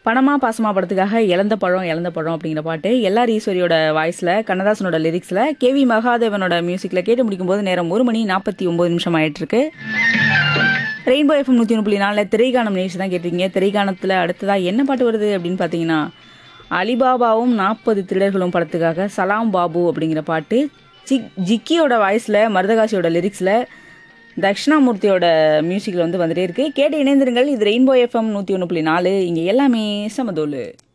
பணமா பாசமா படத்துக்காக இழந்த பழம் இழந்த பழம் அப்படிங்கிற பாட்டு எல்லார் ஈஸ்வரியோட வாய்ஸில் கண்ணதாசனோட லிரிக்ஸில் கேவி மகாதேவனோட மியூசிக்கில் கேட்டு முடிக்கும்போது நேரம் ஒரு மணி நாற்பத்தி ஒம்பது நிமிஷம் ஆயிட்டு இருக்கு ரெயின்போ எஃப்எம் நூற்றி ஒன்று புள்ளி நாலில் திரைக்கானம் நிகழ்ச்சி தான் கேட்டிருக்கீங்க திரைக்கானத்தில் அடுத்ததாக என்ன பாட்டு வருது அப்படின்னு பார்த்தீங்கன்னா அலிபாபாவும் நாற்பது திருடர்களும் படத்துக்காக சலாம் பாபு அப்படிங்கிற பாட்டு ஜிக் ஜிக்கியோட வாய்ஸில் மருதகாசியோட லிரிக்ஸில் தக்ஷணாமூர்த்தியோட மியூசிக்கில் வந்து வந்துட்டே இருக்கு கேட்டு இணைந்திருங்கள் இது ரெயின்போ எஃப்எம் நூற்றி ஒன்று புள்ளி நாலு இங்கே எல்லாமே சமதோலு